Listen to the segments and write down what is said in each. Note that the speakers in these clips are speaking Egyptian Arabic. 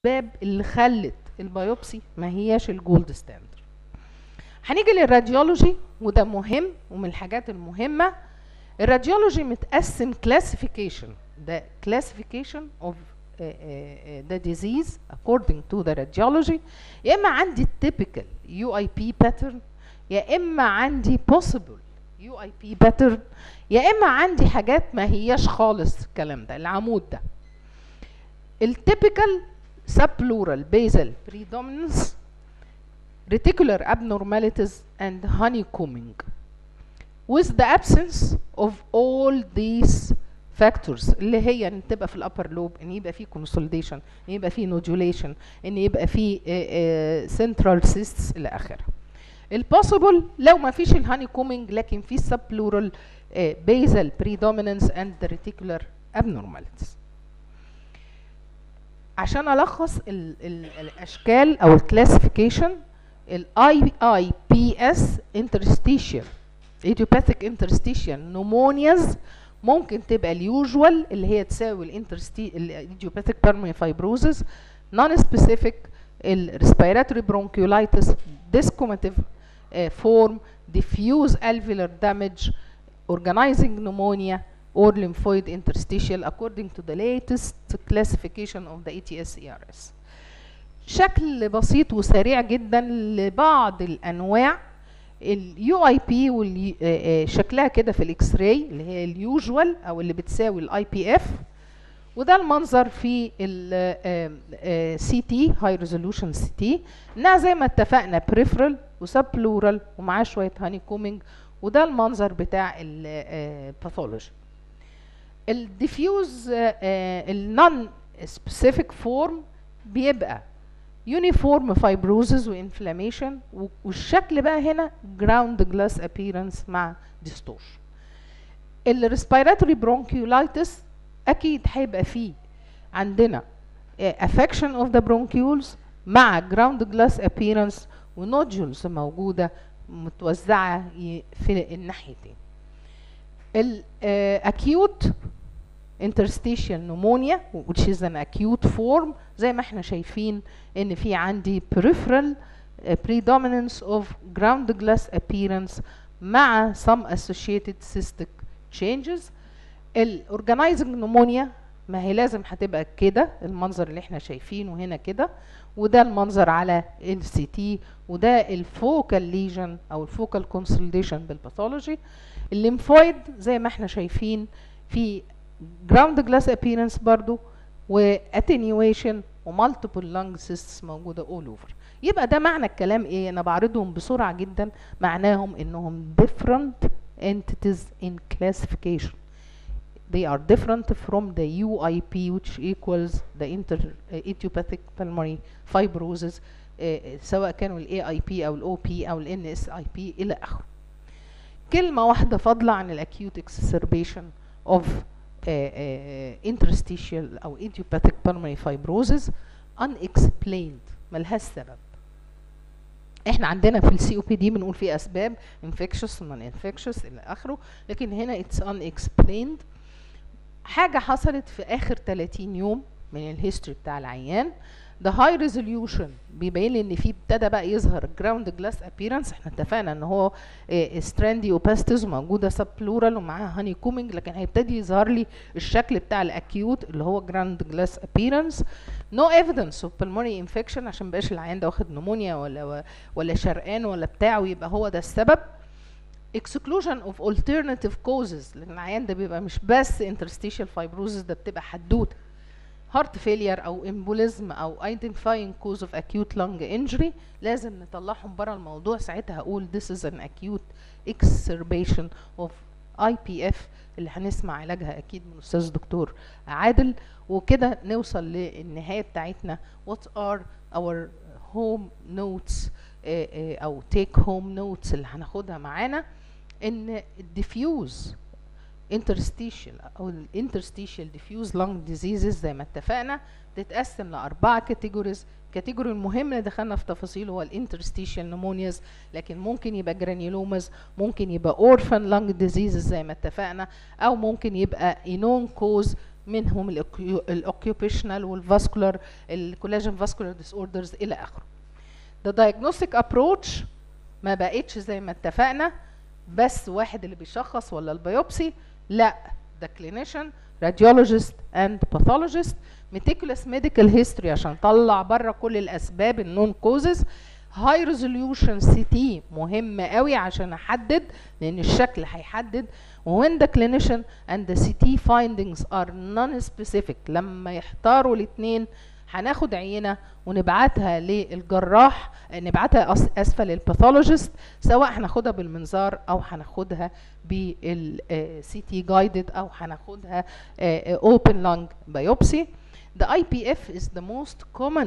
الاسباب اللي خلت البيوبسي ما هياش الجولد ستاندر هنيجي للراديولوجي وده مهم ومن الحاجات المهمه الراديولوجي متقسم كلاسيفيكيشن ده classification of uh, uh, uh, the disease according to the radiology يا اما عندي typical UIP pattern يا اما عندي possible UIP pattern يا اما عندي حاجات ما هياش خالص الكلام ده العمود ده التيبيكال subpleural basal predominance reticular abnormalities and honeycombing with the absence of all these factors اللي هي ان تبقى في الابر لوب ان يبقى في consolidation ان يبقى في nodulation ان يبقى في central cysts الى اخره البوسيبل لو ما فيش الهاني كومينج لكن في subpleural basal predominance and the reticular abnormalities عشان الخص ال ال الاشكال او الكلاسيفيكيشن الاي اي بي اس interstitial idiopathic interstitial pneumonias ممكن تبقى اليوجوال اللي هي تساوي الانترستي الايديوباثيك بالمونري فايبروزس نون سبيسيفيك الريسبيراتوري برونكيولايتس ديسكوماتيف فورم diffuse alveolar damage organizing pneumonia or lymphoid interstitial according to the latest classification of the ETS-ERS. شكل بسيط وسريع جدا لبعض الانواع اليو اي بي شكلها كده في الاكس راي اللي هي اليوجوال او اللي بتساوي الاي بي اف وده المنظر في السي تي هاي ريزولوشن سي تي انها زي ما اتفقنا بريفرال وسب بلورال ومعاه شويه هاني كومينج وده المنظر بتاع الباثولوجي الديفيوز النون سبيسيفيك فورم بيبقى يونيفورم فايبروزز وانفلاميشن والشكل بقى هنا جراوند جلاس ابييرنس مع ديستورشن الريسبيراتوري برونكيولايتس اكيد هيبقى فيه عندنا افكشن اوف ذا برونكيولز مع جراوند جلاس ابييرنس ونودجولز موجوده متوزعه في الناحيتين الاكيوت interstitial pneumonia which is an acute form زي ما احنا شايفين ان في عندي peripheral uh, predominance of ground glass appearance مع some associated cystic changes الاورجنايزنج pneumonia ما هي لازم هتبقى كده المنظر اللي احنا شايفينه هنا كده وده المنظر على ال سي تي وده الفوكال ليجن او الفوكال كونسوليديشن بالباثولوجي الليمفويد زي ما احنا شايفين في جراوند جلاس ابييرنس برضو واتنيويشن ومالتيبل لانج سيستس موجوده اول اوفر يبقى ده معنى الكلام ايه انا بعرضهم بسرعه جدا معناهم انهم different entities in classification they are different from the UIP which equals the inter uh, idiopathic pulmonary fibrosis uh, سواء كانوا ال AIP او ال OP او ال NSIP الى اخره كلمه واحده فاضله عن الاكيوت exacerbation of Uh, uh, interstitial او idiopathic pulmonary fibrosis unexplained ملهاش سبب احنا عندنا في السي او بي دي بنقول في اسباب infectious non infectious الى اخره لكن هنا it's unexplained حاجه حصلت في اخر 30 يوم من الهيستوري بتاع العيان ده هاي ريزوليوشن بيبين لي ان في ابتدى بقى يظهر جراوند جلاس ابييرنس احنا اتفقنا ان هو ستراندي اوباستيز موجوده سب بلورال ومعاها هاني كومينج لكن هيبتدي يظهر لي الشكل بتاع الاكيوت اللي هو جراوند جلاس ابييرنس نو ايفيدنس اوف بالمونري انفكشن عشان مبقاش العيان ده واخد نمونيا ولا ولا شرقان ولا بتاع ويبقى هو ده السبب exclusion of alternative causes لان العيان ده بيبقى مش بس interstitial fibrosis ده بتبقى حدوته هارت فيلير او امبوليزم او identifying cause of acute lung injury لازم نطلعهم بره الموضوع ساعتها هقول this is an acute exacerbation of IPF اللي هنسمع علاجها اكيد من استاذ دكتور عادل وكده نوصل للنهايه بتاعتنا what are our home notes او take home notes اللي هناخدها معانا ان الديفيوز interstitial او الانترستيشال diffuse lung diseases زي ما اتفقنا تتقسم لاربعه كاتيجوريز الكاتيجوري المهم اللي دخلنا في تفاصيله هو الانترستيشال نمونياز لكن ممكن يبقى جرانيولوماز ممكن يبقى اورفان لانج ديزيزز زي ما اتفقنا او ممكن يبقى انون كوز منهم الاوكيوبيشنال والفاسكولار الكولاجين فاسكولار ديس اوردرز الى اخره the diagnostic approach ما بقتش زي ما اتفقنا بس واحد اللي بيشخص ولا البيوبسي لا ده clinician radiologist and pathologist meticulous medical history عشان طلع بره كل الاسباب النون كوزز هاي ريزوليوشن سي تي مهم قوي عشان احدد لان الشكل هيحدد when the clinician and the CT findings are non-specific لما يحتاروا الاثنين هناخد عينه ونبعتها للجراح نبعتها اسفل للباثولوجيست سواء هناخدها بالمنظار او هناخدها بالسي تي جايدد او هناخدها اوبن لانج بايوبسي The IPF is the most common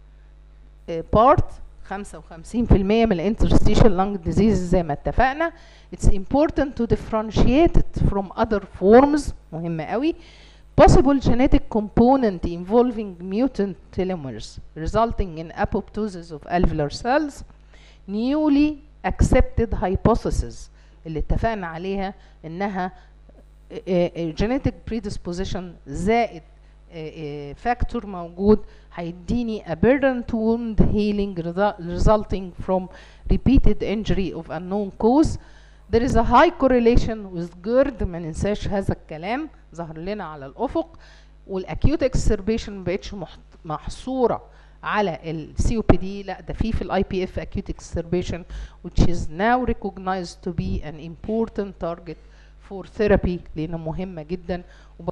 part 55% من الانترستيشال لانج ديزيز زي ما اتفقنا it's important to differentiate it from other forms مهم قوي possible genetic component involving mutant telomeres resulting in apoptosis of alveolar cells newly accepted hypothesis اللي اتفقنا عليها انها genetic predisposition زائد فاكتور موجود هيديني a burden wound healing resulting from repeated injury of unknown cause there is a high correlation with GERD ما ننساش هذا الكلام ظهر لنا على الافق والاكيوت exacerbation ما بقتش محصوره على السي او بي دي لا ده في في الاي بي اف acute exacerbation which is now recognized to be an important target for therapy لانه مهمه جدا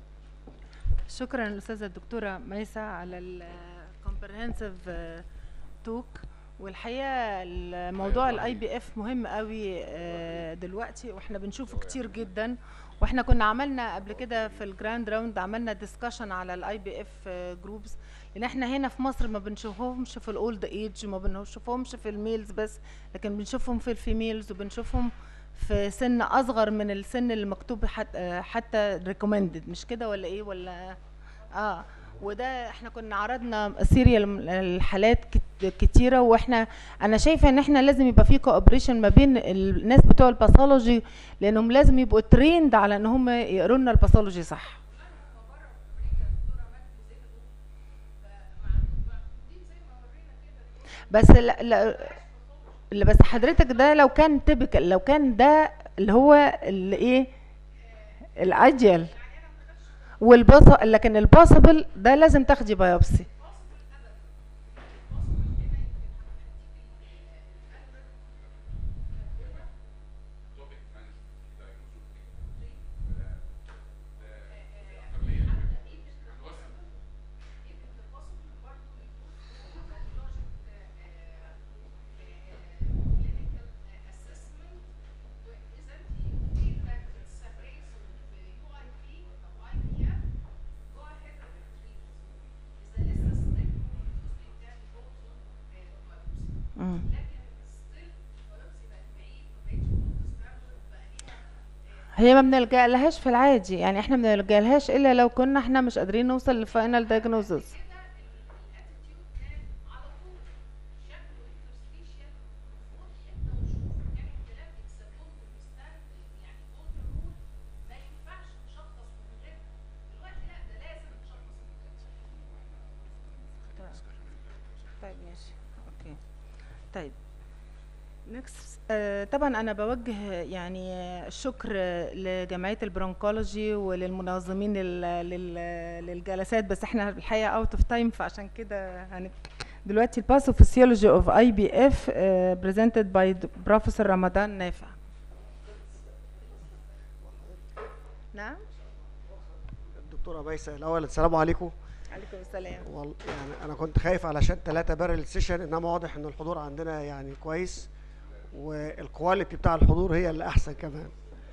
شكرا الاستاذه الدكتوره ميسة على الكومبرهنسيف توك والحقيقه الموضوع الاي بي اف مهم قوي دلوقتي واحنا بنشوفه كتير جدا واحنا كنا عملنا قبل كده في الجراند راوند عملنا ديسكشن على الاي بي اف جروبز لان احنا هنا في مصر ما بنشوفهمش في الاولد ايج وما بنشوفهمش في الميلز بس لكن بنشوفهم في الفيميلز وبنشوفهم في سن اصغر من السن اللي مكتوب حتى حتى ريكومندد مش كده ولا ايه ولا اه وده احنا كنا عرضنا سيريال الحالات كتيره واحنا انا شايفه ان احنا لازم يبقى في كوبريشن ما بين الناس بتوع الباثولوجي لانهم لازم يبقوا تريند على ان هم يقروا لنا الباثولوجي صح بس لا, لا اللي بس حضرتك ده لو كان تبكال لو كان ده اللي هو اللي ايه الاجل والبص لكن البوسيبل ده لازم تاخدي بايوبسي هي ما بنلجأ لهاش في العادي يعني احنا ما بنلجأ لهاش الا لو كنا احنا مش قادرين نوصل للفاينل دايجنوزس طيب ماشي اوكي طيب نكست طبعا انا بوجه يعني الشكر لجمعيه البرونكولوجي وللمنظمين للجلسات بس احنا الحقيقه اوت اوف تايم فعشان كده هنت دلوقتي الباثوفيسيولوجي اوف اي بي اف بريزنتد باي بروفيسور رمضان نافع نعم الدكتوره ميسة الاول السلام عليكم عليكم السلام والله يعني انا كنت خايف علشان ثلاثة بارل سيشن انما واضح ان الحضور عندنا يعني كويس والكواليتي بتاع الحضور هي اللي احسن كمان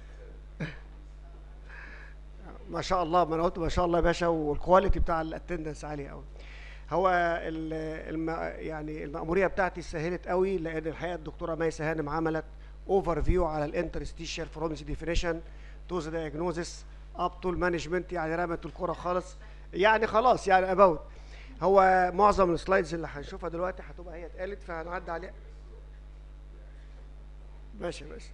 ما شاء الله ما انا قلت ما شاء الله يا باشا والكواليتي بتاع الاتندنس عالي قوي هو الم يعني المأمورية بتاعتي سهلت قوي لان الحقيقه الدكتوره ميسة هانم عملت اوفر فيو على الانترستيشال فروم ديفينيشن تو ذا دايجنوزس اب تو المانجمنت يعني رمت الكره خالص يعني خلاص يعني اباوت هو معظم السلايدز اللي هنشوفها دلوقتي هتبقى هي اتقالت فهنعدي عليها ماشي ماشي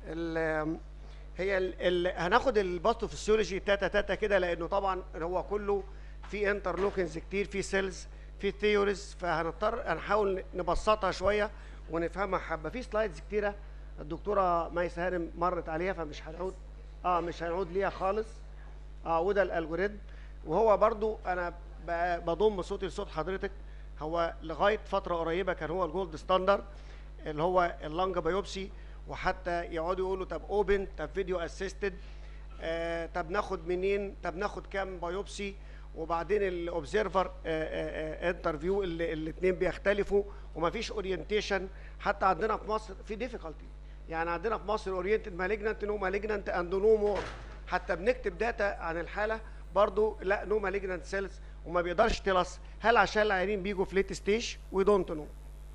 ال- هي ال ال هناخد الباثوفيسيولوجي تاتا تاتا كده لانه طبعا هو كله في انترلوكنز كتير في سيلز في ثيوريز فهنضطر هنحاول نبسطها شويه ونفهمها حبه في سلايدز كتيره الدكتوره ميسة هانم مرت عليها فمش هنعود اه مش هنعود ليها خالص اه وده الالجوريثم وهو برضو انا ب- بضم صوتي لصوت حضرتك هو لغايه فتره قريبه كان هو الجولد ستاندرد اللي هو اللنج بايوبسي وحتى يقعدوا يقولوا طب اوبن طب فيديو اسيستد آه طب ناخد منين طب ناخد كام بايوبسي وبعدين الاوبزرفر انترفيو الاثنين بيختلفوا ومفيش اورينتيشن حتى عندنا في مصر في ديفيكالتي يعني عندنا في مصر اورينتد مالجنانت نو مالجنانت اند نو مور حتى بنكتب داتا عن الحاله برضو لا نو مالجنانت سيلز وما بيقدرش تلص هل عشان العيانين بيجوا في ليت ستيج وي دونت نو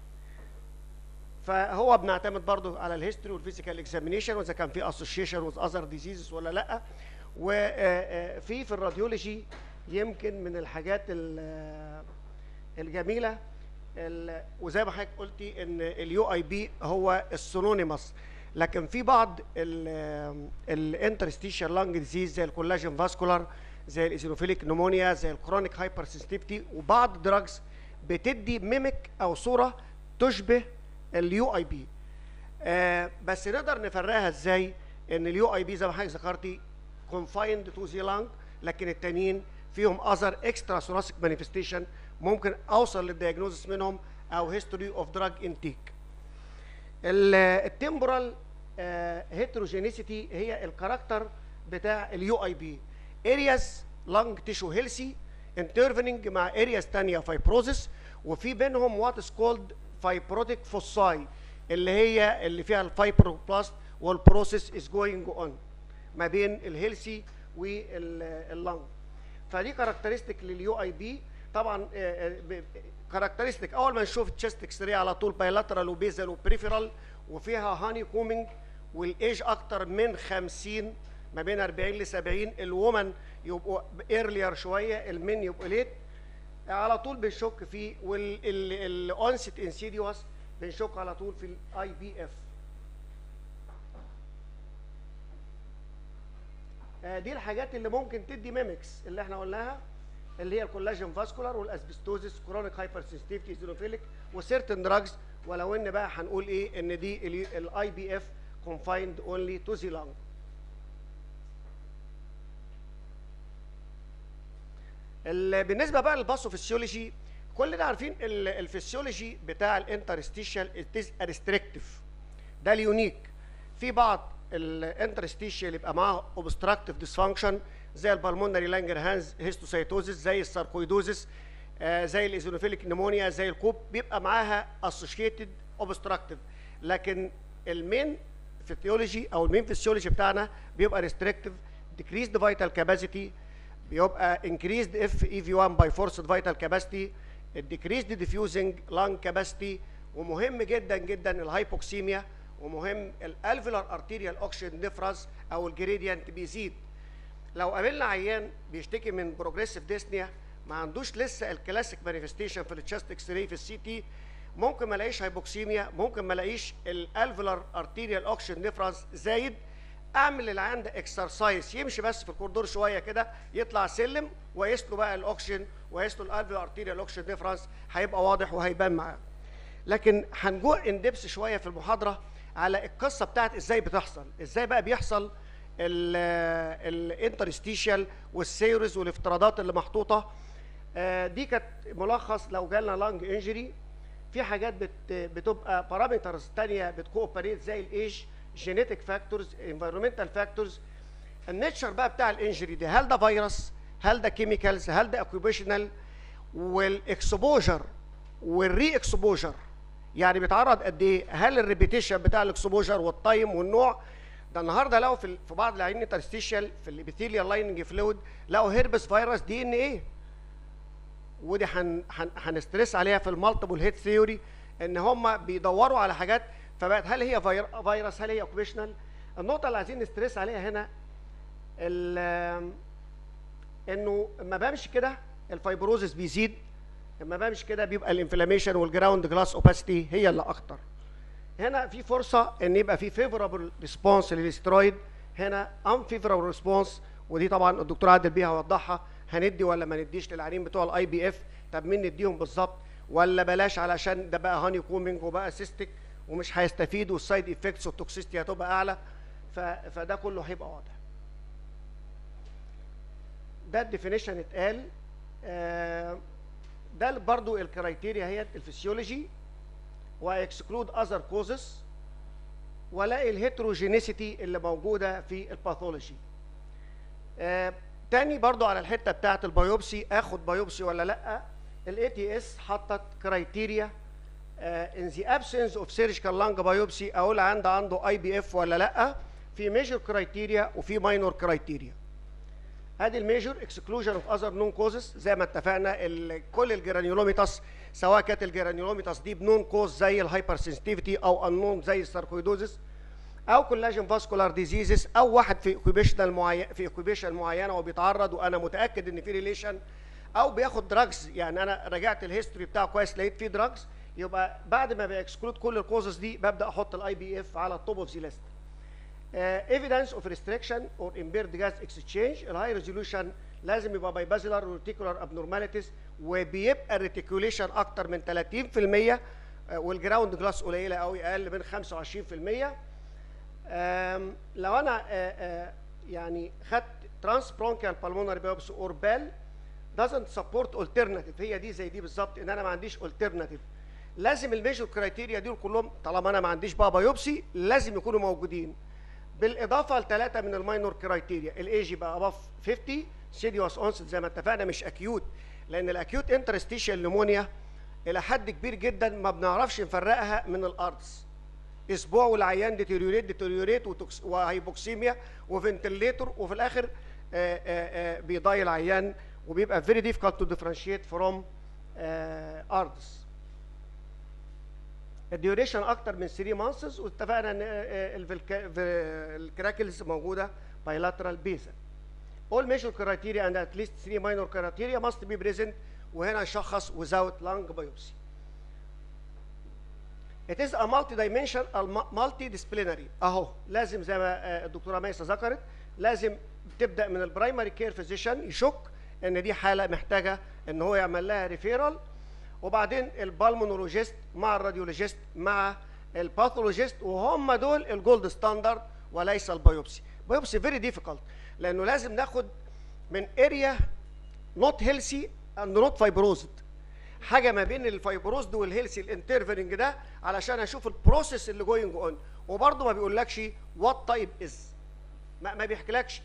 فهو بنعتمد برضو على الهيستوري والفيزيكال اكزامينيشن واذا كان في اسوشيشن وذ اذر ديزيزز ولا لا وفي في الراديولوجي يمكن من الحاجات ال- الجميله ال- وزي ما حضرتك قلتي ان اليو اي بي هو السونونيمس لكن في بعض الانترستيشال لانج ديزيز زي الكولاجين فاسكولار زي الايزينوفيليك نمونيا زي الكرونيك هايبر سنسيتيفيتي وبعض الدراجز بتدي ميميك او صوره تشبه اليو اي بي آه بس نقدر نفرقها ازاي ان اليو اي بي زي ما حضرتك ذكرتي confined to the lung لكن التانيين فيهم other extra thoracic manifestation ممكن اوصل للدياجنوزس منهم او history of drug intake التمبرال هيتروجينيسيتي هي الكاركتر بتاع اليو اي بي ارياز لانج تيشو هيلسي انترفيننج مع ارياز تانية فايبروزس وفي بينهم وات از كولد فايبروتيك فوساي اللي هي اللي فيها الفايبروبلاست والبروسيس از جوينج اون ما بين الهيلسي واللنج فدي كاركترستيك لليو اي بي طبعا كاركترستيك اول ما نشوف التشست اكس راي على طول بايلاترال وبيزل وبريفرال وفيها هاني كومينج والايج اكتر من 50 ما بين 40 ل 70 الومن يبقوا ايرلير شويه المين يبقوا ليت على طول بنشك فيه والاونست انسيديوس بنشك على طول في الاي بي اف دي الحاجات اللي ممكن تدي ميمكس اللي احنا قلناها اللي هي الكولاجين فاسكولار والاسبستوزيس كرونيك هايبر سنسيتيفيتي زينوفيليك وسيرتن دراجز ولو ان بقى هنقول ايه ان دي الاي بي اف confined only to the lung ال- بالنسبه بقى للباثوفيسيولوجي كلنا عارفين ال- الفسيولوجي بتاع الانترستيشال ريستريكتيف ده اليونيك في بعض الانترستيشال يبقى معاه اوبستراكتيف ديسفانكشن زي البلمونري لانجر هانز هيستوسايتوزيس زي الساركويدوزيس آه زي الايزونوفيليك نيمونيا زي الكوب بيبقى معاها اسوشيتد اوبستراكتيف لكن المين فيسيولوجي او المين فيسيولوجي بتاعنا بيبقى ريستريكتيف decreased vital capacity بيبقى increased اف اي في 1 باي forced vital capacity decreased diffusing lung capacity ومهم جدا جدا الهايبوكسيميا ومهم الالفيولار ارتيريال اوكسجين ديفرنس او الجريدينت بيزيد لو قابلنا عيان بيشتكي من بروجريسيف ديسنيا ما عندوش لسه الكلاسيك مانيفستيشن في التشست اكس راي في السي تي ممكن ما الاقيش هايبوكسيميا ممكن ما الاقيش الالفيولار ارتيريال اوكسجين ديفرنس زايد اعمل للعيان ده اكسرسايز يمشي بس في الكوريدور شويه كده يطلع سلم ويقيس له بقى الاوكسجين ويقيس له الالفيولار ارتيريال اوكسجين ديفرنس هيبقى واضح وهيبان معاه لكن هنجوع اندبس شويه في المحاضره على القصه بتاعت ازاي بتحصل ازاي بقى بيحصل الانترستيشال والسيرز والافتراضات اللي محطوطه آه، دي كانت ملخص لو جالنا لانج انجري في حاجات بت بتبقى بارامترز تانية بتكوبريت زي الايج جينيتك فاكتورز انفيرمنتال فاكتورز النيتشر بقى بتاع الانجري دي هل ده فيروس هل ده كيميكالز هل ده اوكيوبيشنال والاكسبوجر والري اكسبوجر يعني بيتعرض قد ايه هل الريبيتيشن بتاع الاكسبوجر والتايم والنوع ده النهارده لقوا في في بعض العيانين انترستيشال في الابيثيليال لايننج فلويد لقوا هيربس فيروس دي ان ايه ودي هن هن هنستريس عليها في المالتيبل هيت ثيوري ان هم بيدوروا على حاجات فبقت هل هي فير- فيروس هل هي اوكيبيشنال النقطه اللي عايزين نستريس عليها هنا ال- انه اما بمشي كده الفايبروزس بيزيد اما بمشي كده بيبقى الانفلاميشن والجراوند جلاس اوباسيتي هي اللي اخطر هنا في فرصه ان يبقى في فيفورابل ريسبونس للاسترويد هنا unfavorable ريسبونس ودي طبعا الدكتور عادل بيها وضحها هندي ولا ما نديش للعيانين بتوع الاي بي اف طب مين نديهم بالظبط ولا بلاش علشان ده بقى هاني كومينج وبقى سيستيك ومش هيستفيدوا والسايد افكتس والتوكسيستي هتبقى اعلى ف... فده كله هيبقى واضح ده الديفينيشن اتقال آه، ده برضو الكرايتيريا هي الفسيولوجي واكسكلود اذر كوزز والاقي الهيتروجينيسيتي اللي موجوده في الباثولوجي آه، تاني برضو على الحته بتاعه البيوبسي اخد بيوبسي ولا لا الاي تي اس حطت كرايتيريا ان ذا ابسنس اوف سيرجيكال لانج بايوبسي اقول عند عنده اي بي اف ولا لا في ميجر كرايتيريا وفي ماينور كرايتيريا ادي الميجر اكسكلوجن اوف اذر نون كوزز زي ما اتفقنا ال- كل الجرانيولوميتاس سواء كانت الجرانيولوميتاس دي بنون كوز زي الهايبر سنسيتيفيتي او انون زي الساركويدوزس او كولاجين فاسكولار ديزيزز او واحد في اوكيبيشنال معين في اوكيبيشن معينه وبيتعرض وانا متاكد ان في ريليشن او بياخد دراجز يعني انا راجعت الهيستوري بتاعه كويس لقيت فيه دراجز يبقى بعد ما بيكسكلود كل الكوزز دي ببدا احط الاي بي اف على التوب اوف ذا ليست ايفيدنس اوف ريستريكشن اور امبيرد جاز اكسشينج الهاي ريزولوشن لازم يبقى بايبازيلار وريتيكولار ابنورماليتيز وبيبقى الريتيكوليشن اكتر من 30% آه، والجراوند جلاس قليله قوي اقل من 25% آم، لو انا آه، آه، يعني خدت ترانس برونكيال بالمونري بايوبسي اور بال doesn't support alternative هي دي زي دي بالظبط ان انا ما عنديش alternative لازم الميجر كرايتيريا دول كلهم طالما انا ما عنديش بقى بايوبسي لازم يكونوا موجودين بالاضافه لثلاثه من الماينور كرايتيريا الايج يبقى اباف 50 سيريوس اونست زي ما اتفقنا مش اكيوت لان الاكيوت انترستيشال نيمونيا الى حد كبير جدا ما بنعرفش نفرقها من الارضس اسبوع والعيان ديتيريوريت ديتيريوريت وتوكس- وهايبوكسيميا وفنتليتور وفي الاخر آه، آه، آه، بيضايق العيان وبيبقى very difficult to differentiate from آه، ARDS. الديوريشن اكتر من 3 مانثس واتفقنا ان آه، الفلكا- في- الكراكلز موجوده bilateral basal. All major criteria and at least three minor criteria must be present وهنا نشخص without lung biopsy. It is a multi-dimensional multi-disciplinary اهو لازم زي ما آه، الدكتوره ميسه ذكرت لازم تبدا من البرايمري كير فيزيشن يشك ان دي حاله محتاجه ان هو يعمل لها ريفيرال وبعدين البالمونولوجيست مع الراديولوجيست مع الباثولوجيست وهم دول الجولد ستاندرد وليس البيوبسي بيوبسي فيري ديفيكولت لانه لازم ناخد من اريا نوت هيلسي اند نوت فايبروزد حاجه ما بين الفايبروزد والهيلسي الانترفيرنج ده علشان اشوف البروسيس اللي جوينج اون وبرضه ما بيقولكش وات تايب از ما, ما بيحكيلكش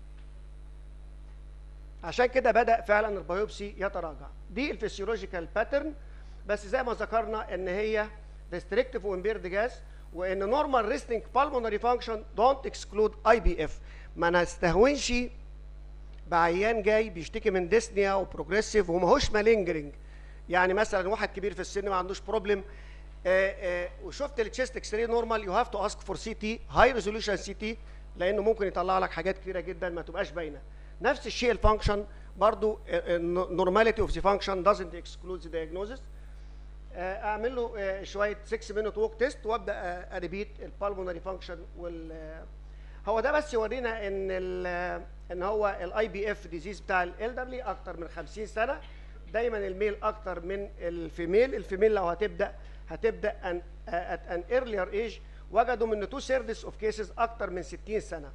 عشان كده بدا فعلا البيوبسي يتراجع دي الفسيولوجيكال باترن بس زي ما ذكرنا ان هي ريستريكتيف وامبيرد جاز وان نورمال ريستنج بالمونري فانكشن دونت اكسكلود اي بي اف ما نستهونش بعيان جاي بيشتكي من ديسنيا وبروجريسيف وماهوش مالينجرنج يعني مثلا واحد كبير في السن ما عندوش بروبلم وشفت التشيست اكس راي نورمال يو هاف تو اسك فور سي تي هاي ريزوليوشن سي تي لانه ممكن يطلع لك حاجات كتيره جدا ما تبقاش باينه نفس الشيء الفانكشن برضو نورماليتي اوف ذا فانكشن doesn't exclude the diagnosis آه، اعمل له آه، شويه 6 مينوت ووك تيست وابدا آه، اريبيت البالمونري فانكشن وال آه، هو ده بس يورينا ان ال ان هو الاي بي اف ديزيز بتاع الالدرلي اكتر من 50 سنه دايما الميل اكتر من الفيميل الفيميل لو هتبدا هتبدا ان ات ان ايرلير ايج وجدوا من 2 سيردس اوف كيسز اكتر من 60 سنه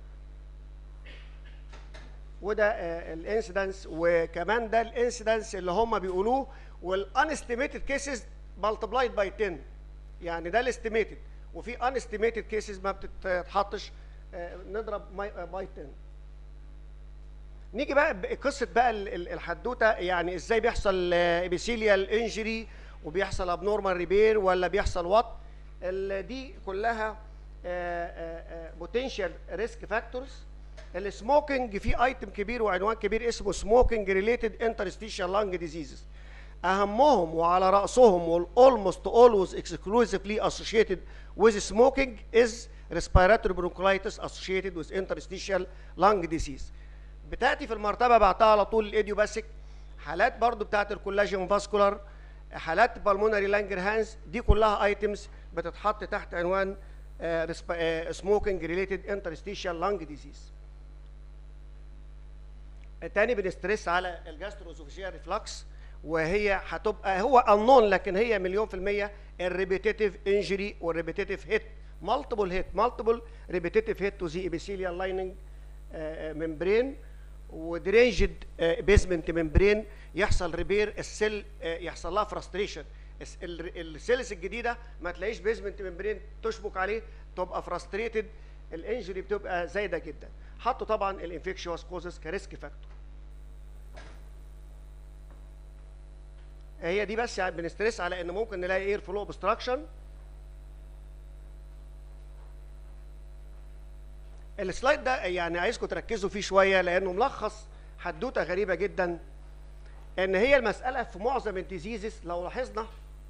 وده الانسيدنس وكمان ده الانسيدنس اللي هم بيقولوه والانستيميتد كيسز مالتبلايد باي 10 يعني ده الاستيميتد وفي انستيميتد كيسز ما بتتحطش آه، نضرب باي 10 نيجي بقى ب- قصه بقى ال- ال- الحدوته يعني ازاي بيحصل ابيثيليال انجري وبيحصل ابنورمال ريبير ولا بيحصل وات ال- دي كلها بوتنشال ريسك فاكتورز السموكينج في ايتم كبير وعنوان كبير اسمه سموكينج ريليتد انترستيشال لانج ديزيزز اهمهم وعلى راسهم والالموست اولويز exclusively associated with smoking is respiratory bronchitis associated with interstitial lung disease بتاتي في المرتبه بعدها على طول الايديوباثيك حالات برضو بتاعت الكولاجين فاسكولار حالات بالمونري لانجرهانز دي كلها ايتمز بتتحط تحت عنوان سموكينج ريليتد انترستيشال لانج ديزيز تاني بنستريس على الجاستروزوفيجيال ريفلكس وهي هتبقى هو انون لكن هي مليون في المية الريبيتيتيف انجري والريبيتيتيف هيت مالتيبل هيت مالتيبل ريبيتيتيف هيت تو ذا ابيثيليال لايننج ممبرين ودرينجد بيزمنت ممبرين يحصل ريبير السيل آه، يحصل لها فرستريشن السيلز الجديده ما تلاقيش بيزمنت ممبرين تشبك عليه تبقى فرستريتد الانجري بتبقى زايده جدا حطوا طبعا الانفكشوس كوزز كريسك فاكتور هي دي بس يعني بنستريس على ان ممكن نلاقي اير فلو اوبستراكشن السلايد ده يعني عايزكم تركزوا فيه شويه لانه ملخص حدوته غريبه جدا ان هي المساله في معظم الديزيزز لو لاحظنا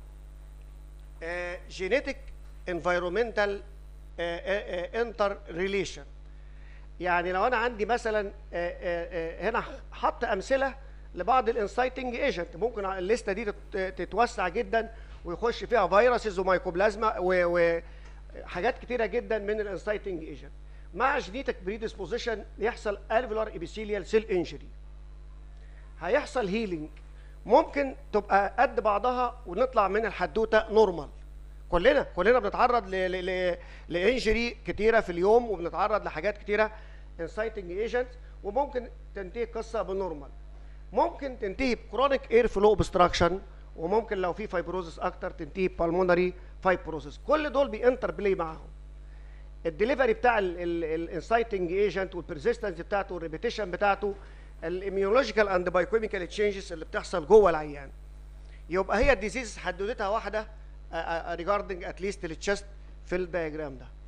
جينيتك انفايرومنتال انتر ريليشن يعني لو انا عندي مثلا آه، آه، آه، هنا حط امثله لبعض الانسايتنج ايجنت ممكن الليسته دي تت- تتوسع جدا ويخش فيها فيروسز ومايكوبلازما وحاجات كتيره جدا من الانسايتنج ايجنت مع جينيتك بريدisposition يحصل الفيولار ابيثيليال سيل انجري هيحصل هيلينج ممكن تبقى قد بعضها ونطلع من الحدوته نورمال كلنا كلنا بنتعرض ل ل ل لانجري كتيره في اليوم وبنتعرض لحاجات كتيره انسايتنج ايجنت وممكن تنتهي القصه بنورمال ممكن تنتهي بكرونيك اير فلو اوبستراكشن وممكن لو في فايبروزس اكتر تنتهي بالمونري فايبروزس كل دول بينتر بلاي معاهم الدليفري بتاع الانسايتنج ايجنت والبرزيستنس بتاعته والريبيتيشن بتاعته الاميولوجيكال اند بايوكيميكال تشينجز اللي بتحصل جوه العيان يبقى هي الديزيز حددتها واحده ريجاردنج اتليست التشست في الدياجرام ده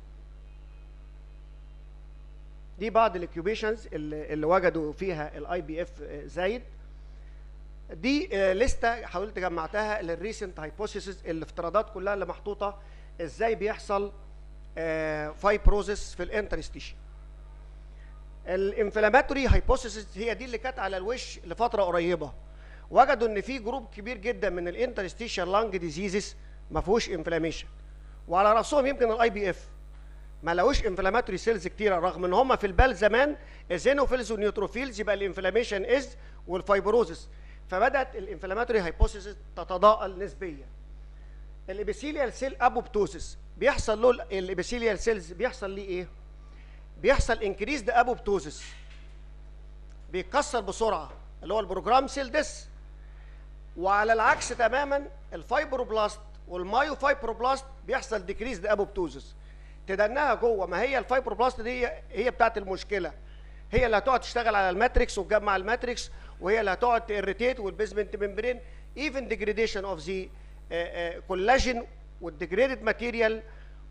دي بعض الاكيوبيشنز اللي, اللي وجدوا فيها الاي بي اف زايد دي آه، لسته حاولت جمعتها للريسنت هايبوثيسز الافتراضات كلها اللي محطوطه ازاي بيحصل فايبروزس في الانترستيشن الانفلاماتوري هايبوثيسز هي دي اللي كانت على الوش لفتره قريبه وجدوا ان في جروب كبير جدا من الانترستيشن لانج ديزيزز ما فيهوش انفلاميشن وعلى راسهم يمكن الاي بي اف ما لقوش انفلاماتوري سيلز كتيره رغم ان هم في البال زمان الزينوفيلز والنيوتروفيلز يبقى الانفلاميشن از والفايبروزس فبدات الانفلاماتوري هايبوثيسز تتضاءل نسبيا الابيثيليال سيل ابوبتوسيس بيحصل له الابيثيليال سيلز بيحصل ليه ايه بيحصل انكريزد ابوبتوسيس بيتكسر بسرعه اللي هو البروجرام سيل ديس وعلى العكس تماما الفايبروبلاست والمايوفايبروبلاست بيحصل ديكريزد ابوبتوزس تدناها جوه ما هي الفايبروبلاست دي هي- هي بتاعت المشكله هي اللي هتقعد تشتغل على الماتريكس وتجمع الماتريكس وهي اللي هتقعد تيريتيت والبيزمنت ممبرين ايفن ديجريديشن اوف ذا كولاجين والديجريدد ماتيريال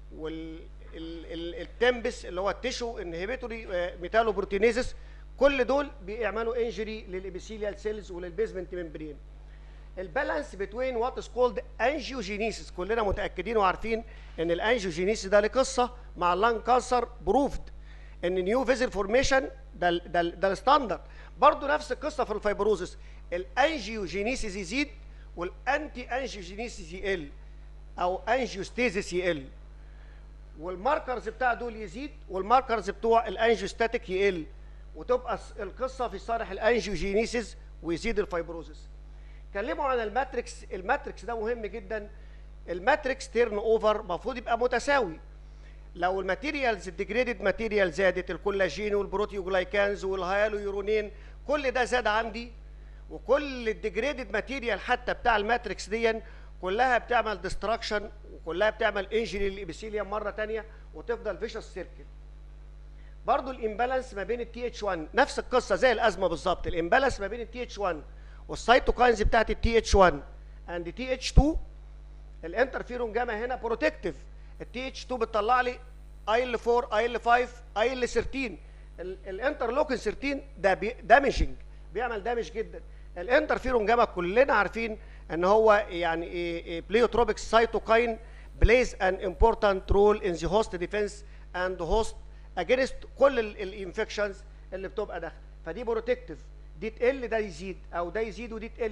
والتمبس اللي هو التيشو انهبيتوري ميتالو بروتينيزس كل دول بيعملوا انجري للابيثيليال سيلز وللبيزمنت ممبرين البالانس بتوين وات از كولد انجيوجينيسيس كلنا متاكدين وعارفين ان الانجيوجينيسيس ده له قصه مع اللان كانسر بروفد ان نيو فيزل فورميشن ده ال- ده ال- ده الستاندرد برضه نفس القصه في الفايبروزس الانجيوجينيسيس يزيد والانتي انجيوجينيسيس يقل او انجيوستيزيس يقل والماركرز بتاع دول يزيد والماركرز بتوع الانجيوستاتيك يقل وتبقى الس- القصه في صالح الانجيوجينيسيس ويزيد الفايبروزس اتكلموا عن الماتريكس الماتريكس ده مهم جدا الماتريكس تيرن اوفر المفروض يبقى متساوي لو الماتيريالز الديجريدد ماتيريال زادت الكولاجين والبروتيوجلايكانز والهيالويورونين كل ده زاد عندي وكل الديجريدد ماتيريال حتى بتاع الماتريكس دي كلها بتعمل ديستراكشن وكلها بتعمل انجري للابيثيليوم مره تانية وتفضل فيشس سيركل برضو الامبالانس ما بين التي اتش 1 نفس القصه زي الازمه بالظبط الامبالانس ما بين التي اتش 1 والسيتوكاينز بتاعت التي اتش 1 اند تي اتش 2 الانترفيرون جاما هنا بروتكتيف التي اتش 2 بتطلع لي اي ال 4 اي ال 5 اي ال 13 الانترلوكين 13 ده دامجنج بيعمل دامج جدا الانترفيرون جاما كلنا عارفين ان هو يعني بليوتروبيك سايتوكاين بلايز ان امبورتانت رول ان ذا هوست ديفense اند هوست اجينست كل الانفكشنز اللي بتبقى داخل فدي بروتكتيف دي تقل ده يزيد او ده يزيد ودي تقل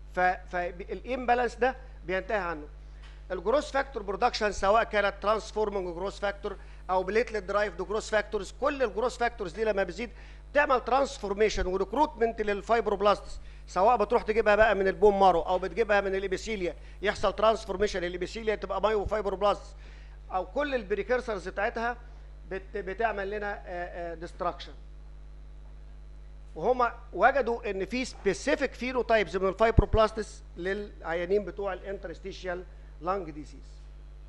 فالامبالانس ده بينتهي عنه الجروس فاكتور برودكشن سواء كانت ترانسفورمنج جروس فاكتور او بليتلت درايف جروس فاكتورز كل الجروس فاكتورز دي لما بتزيد بتعمل ترانسفورميشن وريكروتمنت للفايبروبلاستس سواء بتروح تجيبها بقى من البون مارو او بتجيبها من الابيثيليا يحصل ترانسفورميشن الابيثيليا تبقى مايو فايبروبلاستس او كل البريكرسرز بتاعتها بت بتعمل لنا ديستراكشن وهم وجدوا ان في سبيسيفيك فينوتايبز من الفايبروبلاستس للعيانين بتوع الانترستيشيال لانج ديزيز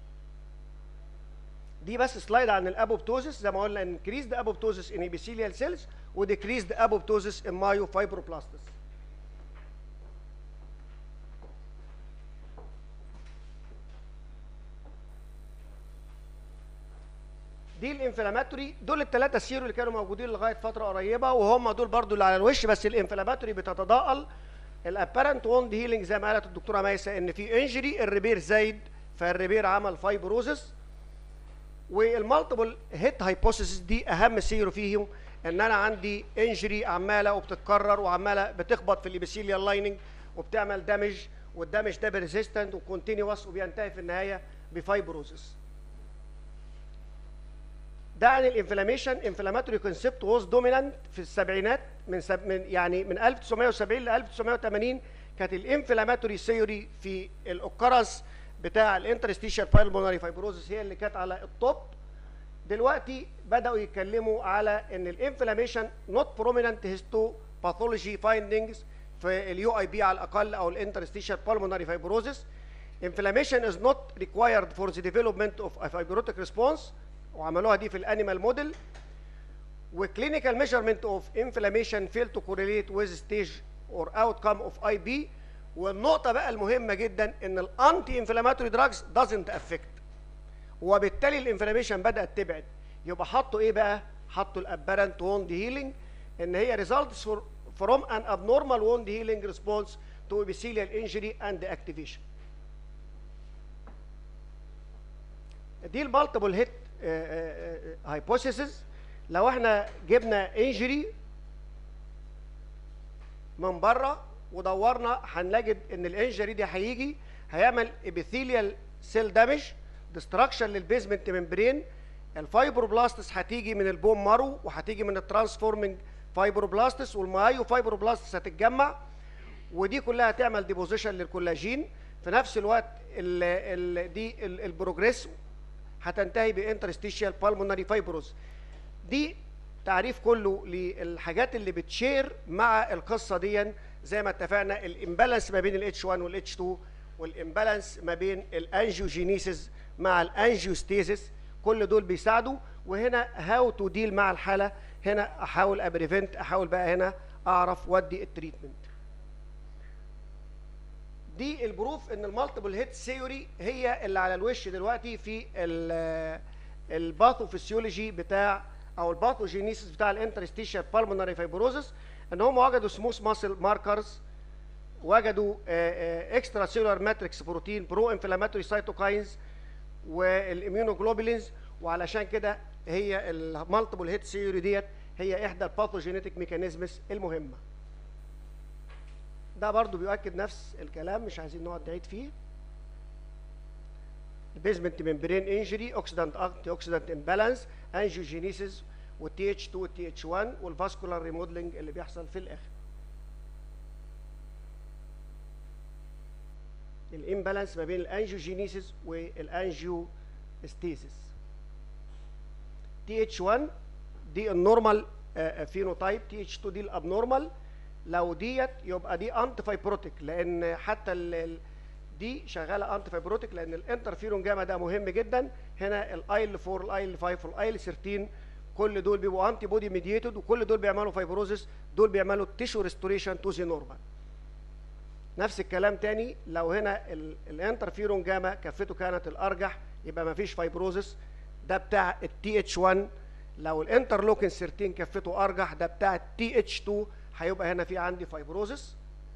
دي بس سلايد عن الابوبتوزس زي ما قلنا انكريز ذا ابوبتوزس ان epithelial سيلز وديكريز ذا ابوبتوزس ان مايو فايبروبلاستس دي الانفلاماتوري دول الثلاثه سيرو اللي كانوا موجودين لغايه فتره قريبه وهم دول برضو اللي على الوش بس الانفلاماتوري بتتضاءل الابيرنت ووند هيلينج زي ما قالت الدكتوره ميسه ان في انجري الريبير زايد فالريبير عمل فايبروزس والمالتيبل هيت هايبوثيسيس دي اهم سيرو فيهم ان انا عندي انجري عماله وبتتكرر وعماله بتخبط في الابيثيليال لايننج وبتعمل دامج والدامج ده بريزيستنت وكونتينوس وبينتهي في النهايه بفايبروزس ده عن الانفلاميشن انفلاماتوري كونسبت ووز دومينانت في السبعينات من, سب من يعني من 1970 ل 1980 كانت الانفلاماتوري ثيوري في الاوكرنس بتاع الانترستيشال بالمونري فايبروزس هي اللي كانت على التوب دلوقتي بداوا يتكلموا على ان الانفلاميشن نوت بروميننت هيستو باثولوجي فايندنجز في اليو اي بي على الاقل او الانترستيشال بالمونري فايبروزس inflammation is not required for the development of a fibrotic response وعملوها دي في الانيمال موديل وكلينيكال ميجرمنت اوف انفلاميشن فيل تو كوريليت ويز ستيج اور اوتكم اوف اي بي والنقطه بقى المهمه جدا ان الانتي انفلاماتوري دراجز دازنت افكت وبالتالي الانفلاميشن بدات تبعد يبقى حطوا ايه بقى حطوا الابرنت ووند هيلينج ان هي ريزلتس فروم ان abnormal wound healing response to epithelial injury and activation دي المالتيبل هيت هايبوثيسز لو احنا جبنا انجري من بره ودورنا هنجد ان الانجري دي هيجي هيعمل ابيثيليال سيل دامج ديستراكشن للبيزمنت ممبرين الفايبروبلاستس هتيجي من البون مارو وهتيجي من الترانسفورمنج فايبروبلاستس والمايو فايبروبلاستس هتتجمع ودي كلها هتعمل ديبوزيشن للكولاجين في نفس الوقت ال ال دي ال البروجريس هتنتهي بانترستيشيال بالمونري فايبروز دي تعريف كله للحاجات اللي بتشير مع القصه دي زي ما اتفقنا الامبالانس ما بين الاتش 1 والاتش 2 والامبالانس ما بين الانجيوجينيسيس مع الانجيوستيزيس كل دول بيساعدوا وهنا هاو تو ديل مع الحاله هنا احاول ابريفنت احاول بقى هنا اعرف ودي التريتمنت دي البروف ان المالتيبل هيت ثيوري هي اللي على الوش دلوقتي في الباثوفيسيولوجي بتاع او الباثوجينيسيس بتاع الانترستيشال بالمونري فايبروزس ان هم وجدوا سموث ماسل ماركرز وجدوا اكسترا سيلولار ماتريكس بروتين برو انفلاماتوري سايتوكاينز والاميونوجلوبولينز وعلشان كده هي المالتيبل هيت ثيوري ديت هي احدى الباثوجينيتك ميكانيزمز المهمه ده برضو بيؤكد نفس الكلام مش عايزين نقعد نعيد فيه البيزمنت ممبرين انجري اوكسيدانت انتي اوكسيدانت امبالانس انجيوجينيسيس والتي اتش 2 والتي اتش 1 والفاسكولار ريموديلنج اللي بيحصل في الاخر الامبالانس ما بين الانجيوجينيسيس والانجيوستيسيس تي اتش 1 دي النورمال فينوتايب تي اتش 2 دي الابنورمال لو ديت يبقى دي انتي فايبروتيك لان حتى ال ال دي شغاله انتي فايبروتيك لان الانترفيرون جاما ده مهم جدا هنا الايل 4 الايل 5 والايل 13 كل دول بيبقوا انتي بودي ميديتد وكل دول بيعملوا فايبروزس دول بيعملوا تيشو ريستوريشن تو زي نورمال نفس الكلام تاني لو هنا الانترفيرون جاما كفته كانت الارجح يبقى ما فيش فايبروزس ده بتاع التي اتش 1 لو الانترلوكين 13 كفته ارجح ده بتاع التي اتش 2 هيبقى هنا في عندي فايبروزس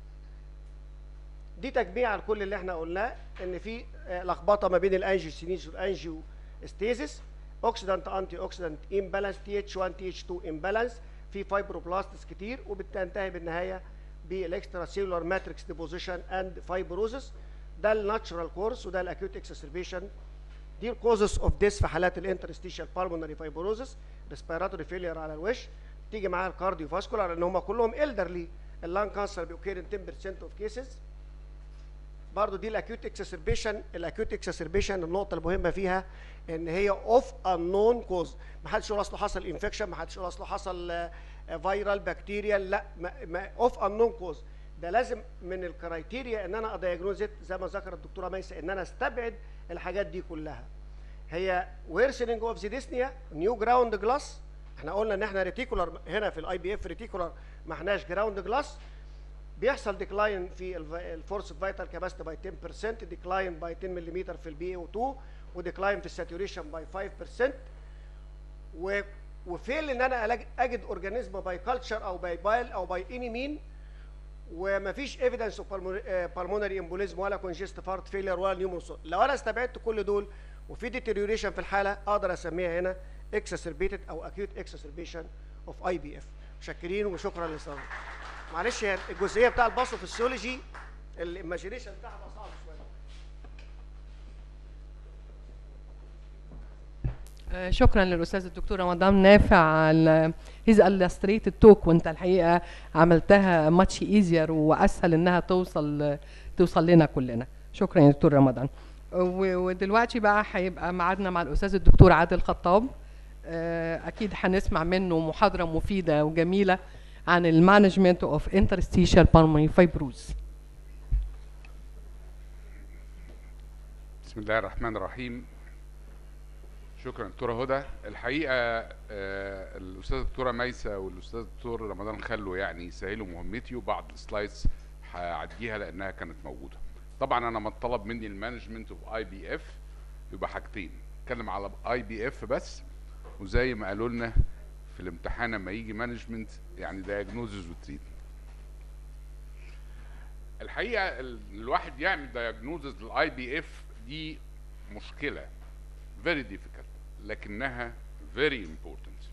دي تجميع على كل اللي احنا قلناه ان في لخبطه ما بين الانجيوسينيس والانجيو ستيزيس اوكسيدانت انتي اوكسيدانت امبالانس تي اتش 1 تي اتش 2 امبالانس في فايبروبلاستس كتير وبتنتهي بالنهايه بالاكسترا سيلولار ماتريكس ديبوزيشن اند فايبروزس ده الناتشرال كورس وده الاكيوت اكسسربيشن دي الكوزس اوف ديس في حالات الانترستيشال بالمونري فايبروزس ريسبيراتوري فيلير على الوش تيجي معاها الكارديو فاسكولار لان هم كلهم الدرلي اللان كانسر بيوكير ان 10% اوف كيسز برضو دي الاكيوت اكسسربيشن الاكيوت اكسسربيشن النقطه المهمه فيها ان هي اوف انون كوز ما حدش يقول اصله حصل انفكشن ما حدش يقول اصله حصل فيرال بكتيريال لا اوف انون كوز ده لازم من الكرايتيريا ان انا ادياجنوزت زي ما ذكرت الدكتوره ميسه ان انا استبعد الحاجات دي كلها هي ويرسننج اوف ذا ديسنيا نيو جراوند جلاس احنا قلنا ان احنا ريتيكولار هنا في الاي بي اف ريتيكولار ما احناش جراوند جلاس بيحصل ديكلاين في الفورس فيتال كاباسيتي باي 10% ديكلاين باي 10 ملم في البي او 2 وديكلاين في الساتوريشن باي 5% و وفيل ان انا اجد اورجانيزم باي كلتشر او باي بايل او باي اني مين ومفيش ايفيدنس اوف بالمونري امبوليزم ولا كونجست هارت فيلير ولا نيومونس لو انا استبعدت كل دول وفي ديتيريوريشن في الحاله اقدر اسميها هنا اكسسربيتد او اكيوت اكسسربيشن اوف اي بي اف متشكرين وشكرا للاستماع معلش هي الجزئيه بتاع الباثوفيسيولوجي الايماجينيشن بتاعها بقى صعب شويه آه، شكرا للاستاذ الدكتور رمضان نافع على هيز illustrated توك وانت الحقيقه عملتها ماتش ايزير واسهل انها توصل توصل لنا كلنا شكرا يا دكتور رمضان و- ودلوقتي بقى هيبقى ميعادنا مع الاستاذ الدكتور عادل خطاب آه، اكيد هنسمع منه محاضره مفيده وجميله عن المانجمنت اوف interstitial pulmonary fibrosis بسم الله الرحمن الرحيم شكرا دكتوره هدى الحقيقه آه، الاستاذه الدكتوره ميسه والاستاذ الدكتور رمضان خلوا يعني سهلوا مهمتي وبعض السلايدز هعديها لانها كانت موجوده طبعا انا مطلب مني المانجمنت اوف اي بي اف يبقى حاجتين اتكلم على اي بي اف بس وزي ما قالوا لنا في الامتحان لما يجي مانجمنت يعني دايجنوزز وتريتمنت الحقيقه ال- الواحد يعمل دايجنوزز للاي بي اف دي مشكله very difficult لكنها very important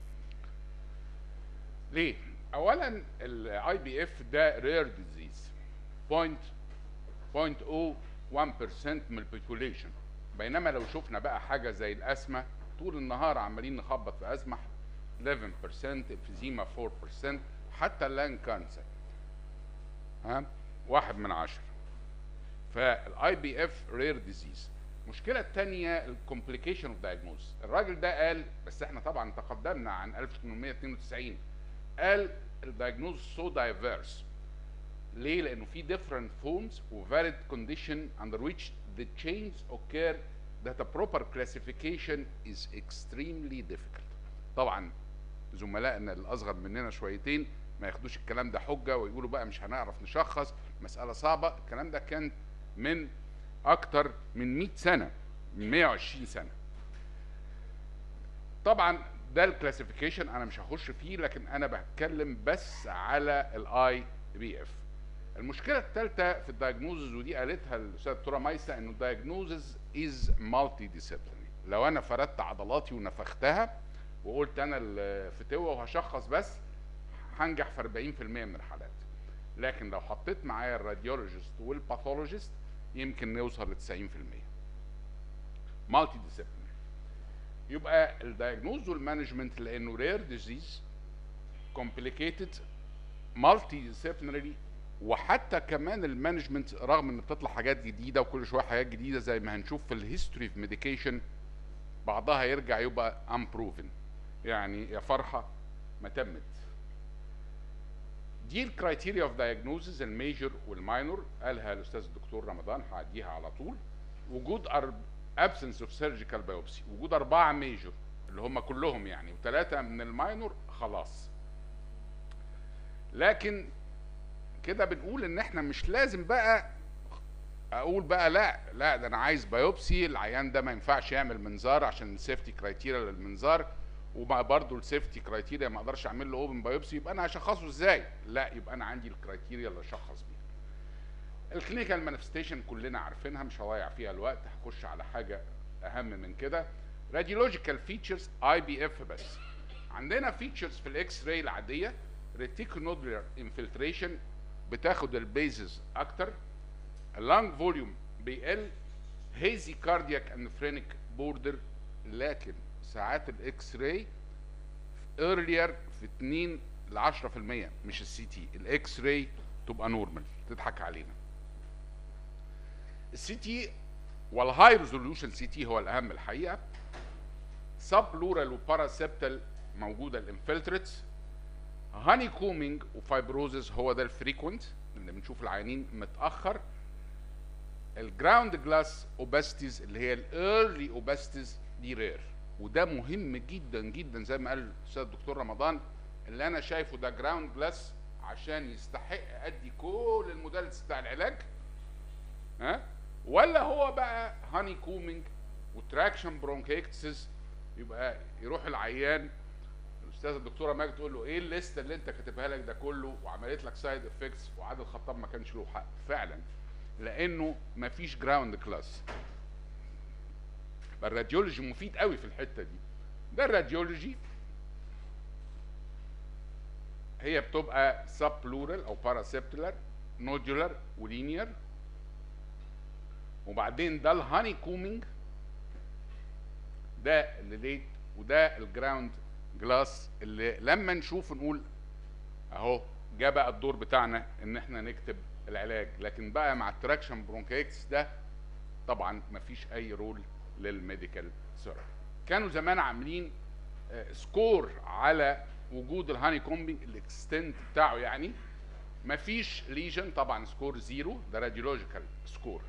ليه اولا الاي بي اف ده rare disease point 0.01% من البوبوليشن بينما لو شفنا بقى حاجه زي الاسمى طول النهار عمالين نخبط في اسمى 11% emphysema 4% حتى اللان كانسر ها واحد من عشرة فالاي بي اف رير ديزيز المشكله الثانيه الكومبليكيشن اوف دايجنوز الراجل ده قال بس احنا طبعا تقدمنا عن 1892 قال الدايجنوز سو دايفيرس ليه؟ لانه في different forms و varied condition under which the changes occur that a proper classification is extremely difficult. طبعا زملائنا الاصغر مننا شويتين ما ياخدوش الكلام ده حجه ويقولوا بقى مش هنعرف نشخص مساله صعبه الكلام ده كان من اكتر من 100 سنه من 120 سنه طبعا ده الكلاسيفيكيشن انا مش هخش فيه لكن انا بتكلم بس على الاي بي اف المشكله الثالثه في الدايجنوزز ودي قالتها الاستاذه دكتوره مايسه انه الدايجنوزز از مالتي ديسيبلينري لو انا فردت عضلاتي ونفختها وقلت انا الفتوه وهشخص بس هنجح في 40% من الحالات لكن لو حطيت معايا الراديولوجيست والباثولوجيست يمكن نوصل ل 90% مالتي ديسيبلينري يبقى الدايجنوز والمانجمنت لانه رير ديزيز كومبليكيتد مالتي ديسيبلينري وحتى كمان المانجمنت رغم ان بتطلع حاجات جديده وكل شويه حاجات جديده زي ما هنشوف في الهيستوري في ميديكيشن بعضها يرجع يبقى unproven يعني يا فرحه ما تمت دي الكرايتيريا اوف دايجنوزز الميجر والماينور قالها الاستاذ الدكتور رمضان هعديها على طول وجود ابسنس اوف سيرجيكال بايوبسي وجود اربعه ميجر اللي هم كلهم يعني وثلاثه من الماينور خلاص لكن كده بنقول ان احنا مش لازم بقى اقول بقى لا لا ده انا عايز بايوبسي العيان ده ما ينفعش يعمل منظار عشان السيفتي كرايتيريا للمنظار وما برضه السيفتي كرايتيريا ما اقدرش اعمل له اوبن بايوبسي يبقى انا هشخصه ازاي؟ لا يبقى انا عندي الكرايتيريا اللي اشخص بيها. الكلينيكال مانيفستيشن كلنا عارفينها مش هضيع فيها الوقت هخش على حاجه اهم من كده راديولوجيكال فيتشرز اي بي اف بس عندنا فيتشرز في الاكس راي العاديه ريتيكونودولار انفلتريشن بتاخد البيزز اكتر اللانج فوليوم بيقل هيزي كاردياك اند فرينيك بوردر لكن ساعات الاكس راي ايرلير في 2 ل 10% مش السي تي الاكس راي تبقى نورمال تضحك علينا السي تي والهاي ريزوليوشن سي تي هو الاهم الحقيقه سب لورال وباراسبتال موجوده الانفلتريتس هاني كومينج وفايبروزز هو ده الفريكونت اللي بنشوف العيانين متاخر الجراوند جلاس اوباستيز اللي هي الايرلي اوباستيز دي رير وده مهم جدا جدا زي ما قال الاستاذ الدكتور رمضان اللي انا شايفه ده جراوند جلاس عشان يستحق ادي كل المودلز بتاع العلاج ها ولا هو بقى هاني كومينج وتراكشن برونكيكتسز يبقى يروح العيان الاستاذه الدكتوره ماجد تقول له ايه الليسته اللي انت كاتبها لك ده كله وعملت لك سايد افكتس وعادل خطاب ما كانش له حق فعلا لانه ما فيش جراوند كلاس الراديولوجي مفيد قوي في الحته دي ده الراديولوجي هي بتبقى سب بلورال او باراسبتولار نودولار ولينير وبعدين ده الهاني كومينج ده اللي ليت وده الجراوند جلاس اللي لما نشوف نقول اهو جه بقى الدور بتاعنا ان احنا نكتب العلاج لكن بقى مع التراكشن برونكايتس ده طبعا مفيش اي رول للميديكال ثيرابي كانوا زمان عاملين آه، سكور على وجود الهاني كومبينج الاكستنت بتاعه يعني مفيش ليجن طبعا سكور زيرو ده راديولوجيكال سكور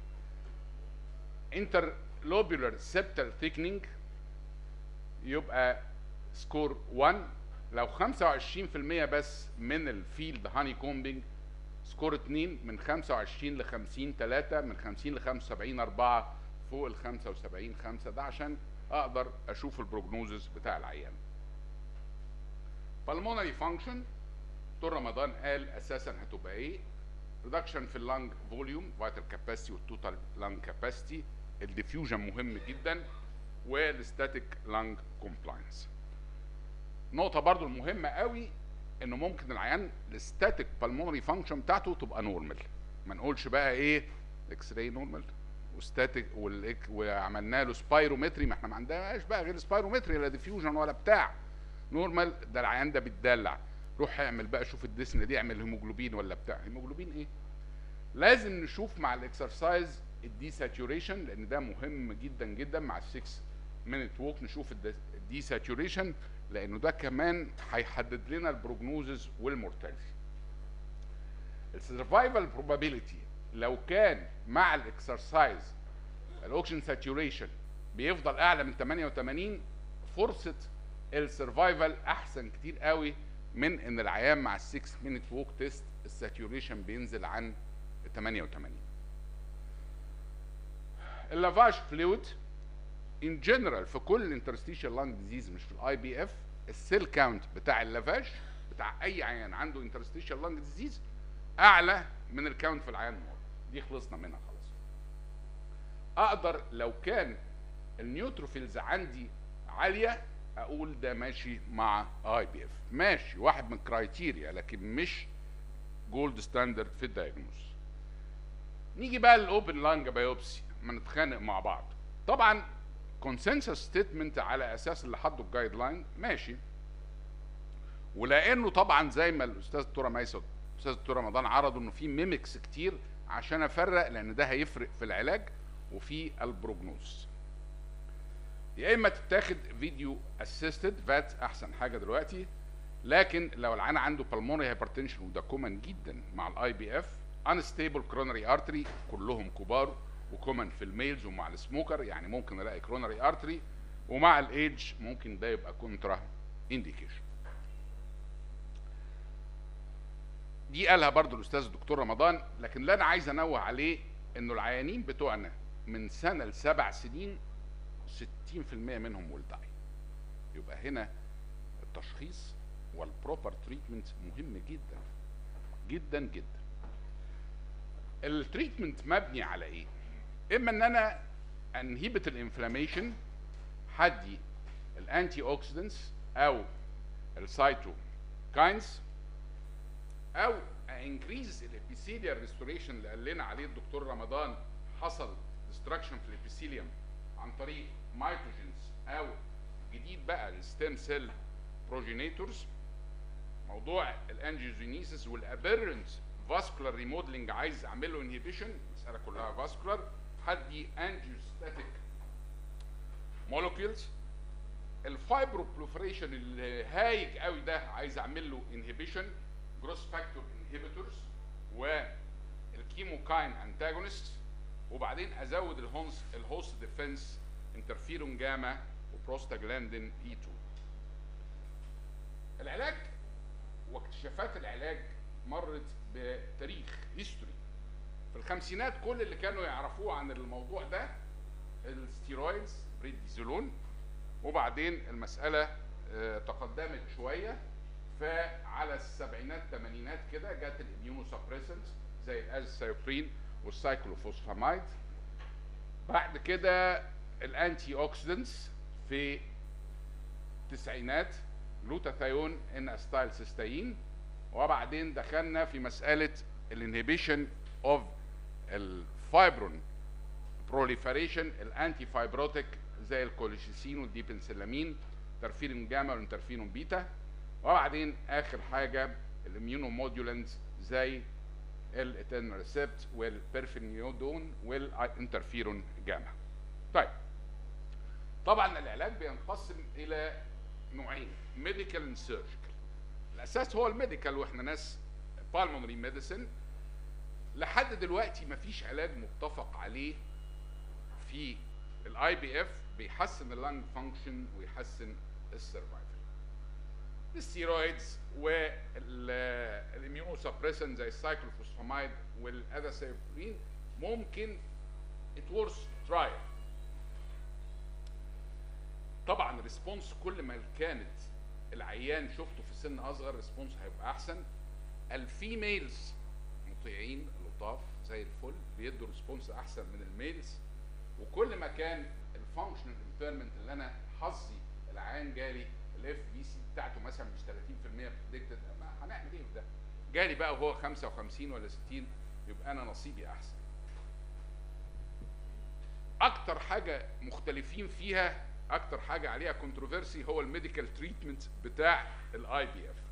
انترلوبولار سيبتال ثيكنينج يبقى سكور 1 لو 25% بس من الفيلد هاني كومبينج سكور 2 من 25 ل 50 3 من 50 ل 75 4 فوق ال 75 5 ده عشان اقدر اشوف البروجنوزس بتاع العيان pulmonary function دكتور رمضان قال اساسا هتبقى ايه ريدكشن في اللنج فوليوم فيتال كاباسيتي والتوتال لنج كاباسيتي الديفيوجن مهم جدا والستاتيك لنج كومبلاينس نقطه برضو المهمه قوي انه ممكن العيان الستاتيك بالمونري فانكشن بتاعته تبقى نورمال ما نقولش بقى ايه اكس راي نورمال وستاتيك والإك- وعملنا له سبايرومتري ما احنا ما عندناش بقى غير سبايرومتري لا ديفيوجن ولا بتاع نورمال ده العيان ده بيتدلع روح اعمل بقى شوف الدسن دي اعمل هيموجلوبين ولا بتاع هيموجلوبين ايه لازم نشوف مع الاكسرسايز الدي ساتوريشن لان ده مهم جدا جدا مع ال 6 مينت ووك نشوف الدي ساتوريشن لانه ده كمان هيحدد لنا البروجنوزز والمورتاليتي السرفايفل بروبابيلتي لو كان مع الاكسرسايز الاوكسجين ساتوريشن بيفضل اعلى من 88 فرصه السرفايفل احسن كتير قوي من ان العيان مع ال 6 مينت ووك تيست الساتوريشن بينزل عن 88 اللافاج فلويد ان جنرال في كل الانترستيشال لانج ديزيز مش في الاي بي اف السيل كاونت بتاع اللافاج بتاع اي عيان عنده انترستيشال لانج ديزيز اعلى من الكاونت في العيان المرض دي خلصنا منها خلاص اقدر لو كان النيوتروفيلز عندي عاليه اقول ده ماشي مع اي بي اف ماشي واحد من كرايتيريا لكن مش جولد ستاندرد في الدايجنوز نيجي بقى للاوبن لانج بايوبسي ما نتخانق مع بعض طبعا كونسنسس ستيتمنت على اساس اللي حطه الجايد لاين ماشي ولانه طبعا زي ما الاستاذ الدكتوره ميسه الاستاذ الدكتور رمضان عرضوا انه في ميمكس كتير عشان افرق لان ده هيفرق في العلاج وفي البروجنوز يا اما تتاخد فيديو اسيستد فات احسن حاجه دلوقتي لكن لو العيان عنده بالمونري هايبرتنشن وده كومن جدا مع الاي بي اف انستيبل كرونري ارتري كلهم كبار وكومن في الميلز ومع السموكر يعني ممكن الاقي كرونري ارتري ومع الايدج ممكن ده يبقى كونترا انديكيشن دي قالها برضو الاستاذ الدكتور رمضان لكن اللي انا عايز انوه عليه انه العيانين بتوعنا من سنه لسبع سنين 60% منهم will die يبقى هنا التشخيص والبروبر تريتمنت مهم جدا جدا جدا التريتمنت مبني على ايه اما ان انا انهبت الانفلاميشن هدي الانتي اوكسيدنتس او السايتوكاينز او انكريز الابيثيليال ريستوريشن اللي قال لنا عليه الدكتور رمضان حصل ديستراكشن في الابيثيليوم عن طريق ميتوجينز او جديد بقى الستيم سيل بروجينيتورز موضوع الانجيوجينيسيس والابيرنت فاسكولار ريموديلنج عايز اعمل له انهبيشن المساله كلها فاسكولار هدي انجيوستاتيك مولكيولز الفايبروبروفريشن اللي هايج قوي ده عايز اعمل له انهبيشن جروس فاكتور انهبيتورز والكيموكاين انتاجونست وبعدين ازود الهونس الهوست ديفنس انترفيرون جاما وبروستاجلاندين اي 2 العلاج واكتشافات العلاج مرت بتاريخ هيستوري في الخمسينات كل اللي كانوا يعرفوه عن الموضوع ده الستيرويدز بريديزولون وبعدين المسألة آه، تقدمت شوية فعلى السبعينات الثمانينات كده جت الاميونو سبريسنت زي الازايوبرين والسايكلوفوسفامايد بعد كده الانتي اوكسيدنتس في التسعينات جلوتاثيون ان استايل سيستاين وبعدين دخلنا في مسألة الانهبيشن اوف الفايبرون بروليفريشن الانتي فايبروتيك زي الكوليشيسين والديبنسلامين ترفيرون جاما والانترفيرون بيتا وبعدين اخر حاجه الاميونو موديولانز زي الاتنرسبت والبرفينيودون والانترفيرون جاما طيب طبعا العلاج بينقسم الى نوعين ميديكال اند سيرجيكال الاساس هو الميديكال واحنا ناس بالمونري ميديسن لحد دلوقتي مفيش علاج متفق عليه في الاي بي اف بيحسن اللنج فانكشن ويحسن السرفايفل الستيرويدز والاميونو سبريسن زي السايكلوفوسفامايد والاداسيبرين ممكن ات ورث ترايل طبعا الريسبونس كل ما كانت العيان شفته في سن اصغر الريسبونس هيبقى احسن الفيميلز مطيعين لطاف زي الفل بيدوا ريسبونس احسن من الميلز وكل ما كان الفانكشنال امبيرمنت اللي انا حظي العيان جالي الاف بي سي بتاعته مثلا مش 30% بريدكتد هنعمل ايه في ده؟ جالي بقى وهو 55 ولا 60 يبقى انا نصيبي احسن. اكتر حاجه مختلفين فيها اكتر حاجه عليها كونتروفيرسي هو الميديكال تريتمنت بتاع الاي بي اف.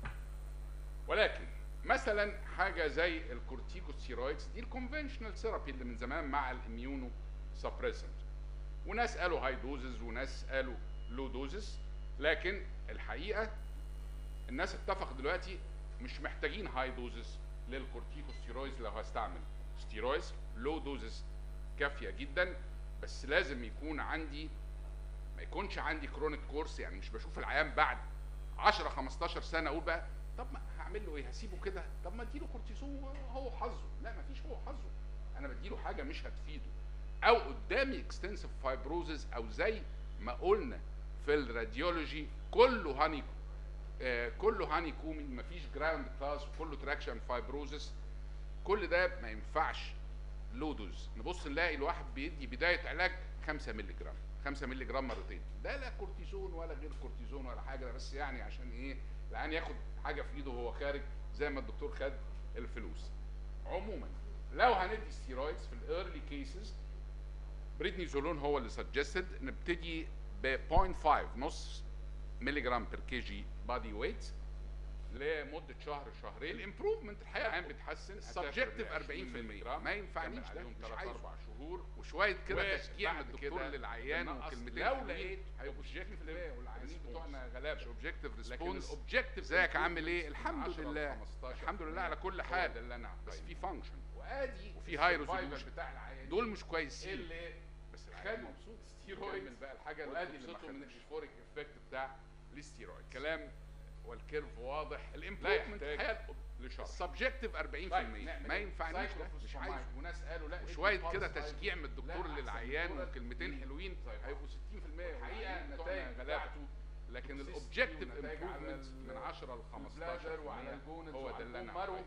ولكن مثلا حاجه زي الكورتيكوستيرويدز دي الكونفنشنال ثيرابي اللي من زمان مع الاميونو سبريسنت وناس قالوا هاي دوزز وناس قالوا لو دوزز لكن الحقيقه الناس اتفق دلوقتي مش محتاجين هاي دوزز للكورتيكوستيرويدز لو هستعمل ستيرويدز لو دوزز كافيه جدا بس لازم يكون عندي ما يكونش عندي كرونيك كورس يعني مش بشوف العيان بعد 10 15 سنه اقول بقى طب ما هعمل له ايه هسيبه كده طب ما اديله كورتيزون هو حظه لا ما فيش هو حظه انا بديله حاجه مش هتفيده او قدامي اكستنسيف فايبروزز او زي ما قلنا في الراديولوجي كله هاني آه كله هاني كومي مفيش جراوند كلاس وكله تراكشن فايبروزس كل ده ما ينفعش لودوز نبص نلاقي الواحد بيدي بدايه علاج 5 مللي جرام 5 مللي جرام مرتين ده لا كورتيزون ولا غير كورتيزون ولا حاجه ده بس يعني عشان ايه العيان ياخد حاجه في ايده وهو خارج زي ما الدكتور خد الفلوس عموما لو هندي ستيرويدز في الايرلي كيسز بريدنيزولون هو اللي سجستد نبتدي ب 0.5 نص مللي جرام بير كي جي بادي ويت لمده شهر شهرين الامبروفمنت الحقيقه العين بتحسن السبجكتيف 40% ما ينفعنيش ده مش عايز اربع شهور وشويه كده تشجيع من الدكتور للعيان وكلمتين لو لقيت هيبقوا اوبجكتيف والعيانين بتوعنا غلابه مش اوبجكتيف ريسبونس الاوبجكتيف ازيك عامل ايه الحمد لله الحمد لله على كل حال اللي انا بس في فانكشن وادي وفي هاي ريزولوشن بتاع العيانين دول مش كويسين اللي بس العيان مبسوط ستيرويد بقى الحاجه اللي بتبسطه من الفوريك افكت بتاع الستيرويد كلام والكيرف واضح الامبروفمنت الحقيقه السبجكتيف 40% ما ينفعنيش ده مش عايز وناس قالوا لا وشويه كده تشجيع من الدكتور للعيان وكلمتين حلوين هيبقوا 60% الحقيقه النتائج غلابته لكن الاوبجكتيف امبروفمنت من 10 ل 15 وعلى الجونز هو ده اللي انا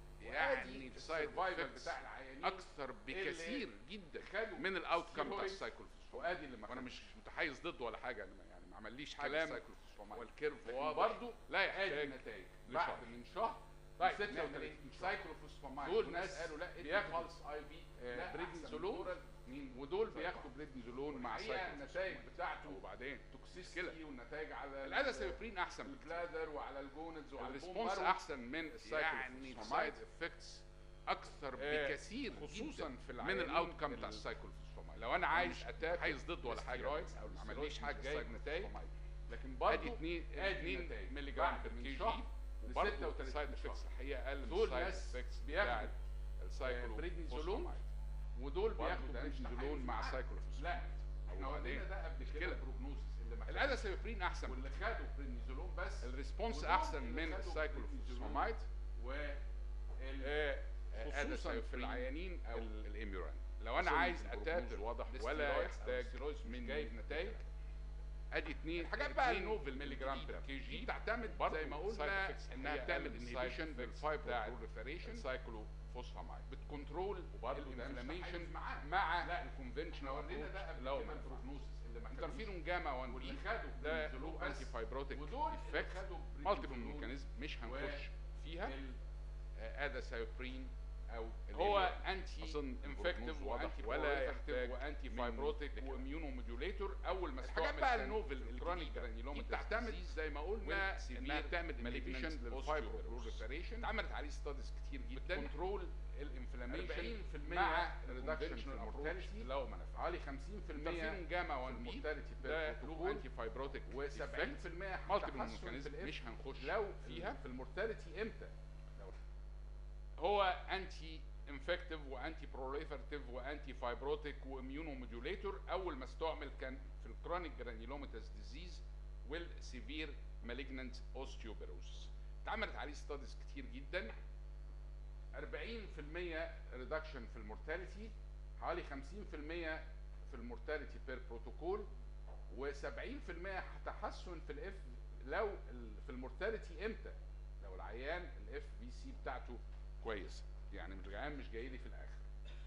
يعني السايد بتاع العيانين اكثر بكثير جدا من الاوت كام بتاع السايكل وادي اللي وانا مش متحيز ضده ولا حاجه انا يعني ما عمليش كلام والكيرف واضح برضه لا يحتاج نتائج بعد من شهر طيب 36 سايكلوفوسفامايد دول دول ناس ناس قالوا لا ادي بياخدوا خالص اي في آه، بريدنيزولون ودول بياخدوا بريدنيزولون مع الحقيقه النتائج سايكلوفوسفامايد بتاعته وبعدين توكسيستي والنتائج على الاداسيبرين احسن بكتير البلادر وعلى الجونز وعلى الريسبونس البومبارو. احسن من يعني السايكلوفوسفامايد السايد افكتس اكثر آه، بكثير خصوصاً جداً في من العيانين الاوت كام ال- بتاع السايكلوفوسفامايد لو انا عايز مش اتاك حيز ضد ولا حاجه الستيرويدز او ما عمليش عمليش حاجه حاجه جايب نتائج لكن برضه ادي 2 ادي 2 ملي جرام في من الكي شهر جي وبرضه 36 السايد افكتس الحقيقه اقل من دول السايد ناس افكتس بياخدوا السايكلوفوسفامايد بريدنيزولون ودول برضه بياخدوا ده مش بريدنيزولون تحالف مع معاه. سايكلوفوسفاميد لا احنا وبعدين ورينا ده قبل كده مشكلة. البروجنوزس اللي ما خدوش. الاداسيبرين احسن واللي خدوا بريدنيزولون بس الريسبونس ودول احسن اللي من خدوا السايكلوفوسفامايد و آه، خصوصاً خصوصا في في العيانين او الاميوران لو انا أظن عايز البروجنوز اتاتر واضح ولا ولا يحتاج يحتاج من من جايب نتائج ادي 2 الحاجات بقى النوفل ملي جرام بير كي جي بتعتمد برضه زي ما قلنا انها بتعمل انهبيشن للفايبر بتاع بروليفريشن السايكلوفوسفامايد بتكنترول وبرضه ده مش الانفلاميشن تحالف معاه. مع لا، الكونفنشنال ورينا ده قبل لو كده البروجنوزس اللي ما خدوش. انترفيرون جاما 1 واللي بي خدوا ده بريدنيزولون له بس. انتي فايبروتيك ودول اللي افكت خدوا مالتيبل بريدنيزولون ميكانيزم مش هنخش فيها ال- اداسايبرين او هو الإيميوران. انتي أظن انفكتيف البروجنوز وانتي واضح ولا يحتاج وانتي من فايبروتيك ذكر. واميونو موديوليتور اول ما الحاجات استعمل بقى كان النوفل الكرونيك جرانيولوما دي بتعتمد زي ما قلنا انها بتعمل انهبيشن للفايبر بروليفريشن بروليفريشن اتعملت عليه ستاديز كتير جدا كنترول الانفلاميشن 40% مع ريدكشن ريدكشن في المورتاليتي لو ما نفع حوالي 50% انترفيرون جاما 1 بي المورتاليتي ده بير له بروتوكول انتي فايبروتيك و70% مالتيبل تحسن ميكانيزم في مش هنخش لو فيها في المورتاليتي امتى هو انتي انفكتيف وانتي بروليفرتيف وانتي فايبروتيك واميونو موديوليتور اول ما استعمل كان في الكرونيك جرانيولوماتس ديزيز والسيفير مالجنانت اوستيوبيروس اتعملت عليه ستاديز كتير جدا 40% ريدكشن في المورتاليتي حوالي 50% في المورتاليتي بير بروتوكول و70% تحسن في الاف لو ال- في المورتاليتي امتى لو العيان الاف في سي بتاعته كويسه يعني مش العيان مش جاي لي في الاخر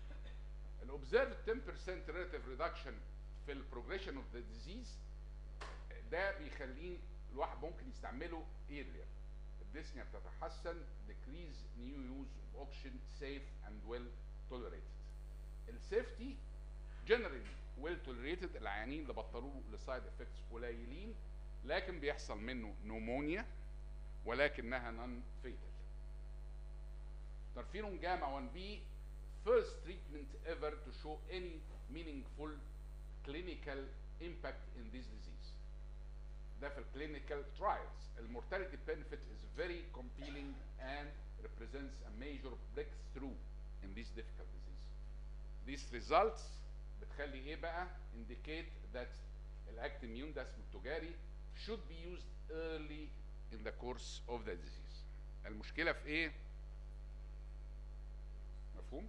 الاوبزرف 10% ريلاتيف ريدكشن في البروجريشن اوف ذا ديزيز ده بيخليه الواحد ممكن يستعمله ايرلير الديسنيا بتتحسن decrease new use of oxygen safe and well tolerated السيفتي generally well tolerated العيانين اللي بطلوا لسايد افكتس قليلين لكن بيحصل منه نومونيا ولكنها نون فيتال ترفيرون جاما 1 بي first treatment ever to show any meaningful clinical impact in this disease ده في الكلينيكال ترايلز المورتاليتي benefit is very compelling and represents a major breakthrough in this difficult disease. These results بتخلي ايه بقى indicate that الاكت immune ده اسمه التجاري should be used early in the course of the disease. المشكلة في ايه؟ مفهوم؟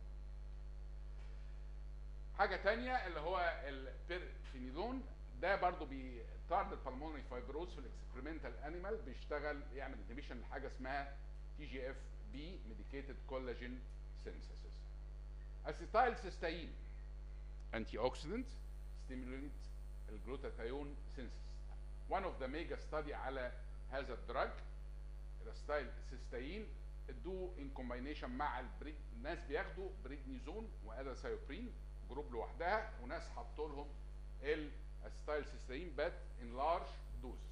حاجة تانية اللي هو البيرفينيدون ده برضو بيطارد البلمونري فايبروز في الاكسبيرمنتال انيمال بيشتغل يعمل انهبيشن لحاجه اسمها تي جي اف بي ميديكيتد كولاجين سينثيسيس اسيتايل سيستاين انتي اوكسيدنت ستيموليت الجلوتاثيون سينثيس one of the mega study على هذا الدراج الاسيتايل سيستاين ادوه ان كومباينيشن مع البريد ناس بياخدوا بريدنيزون واداسايوبرين جروب لوحدها وناس حطوا لهم الستايل سيستين بات ان لارج دوز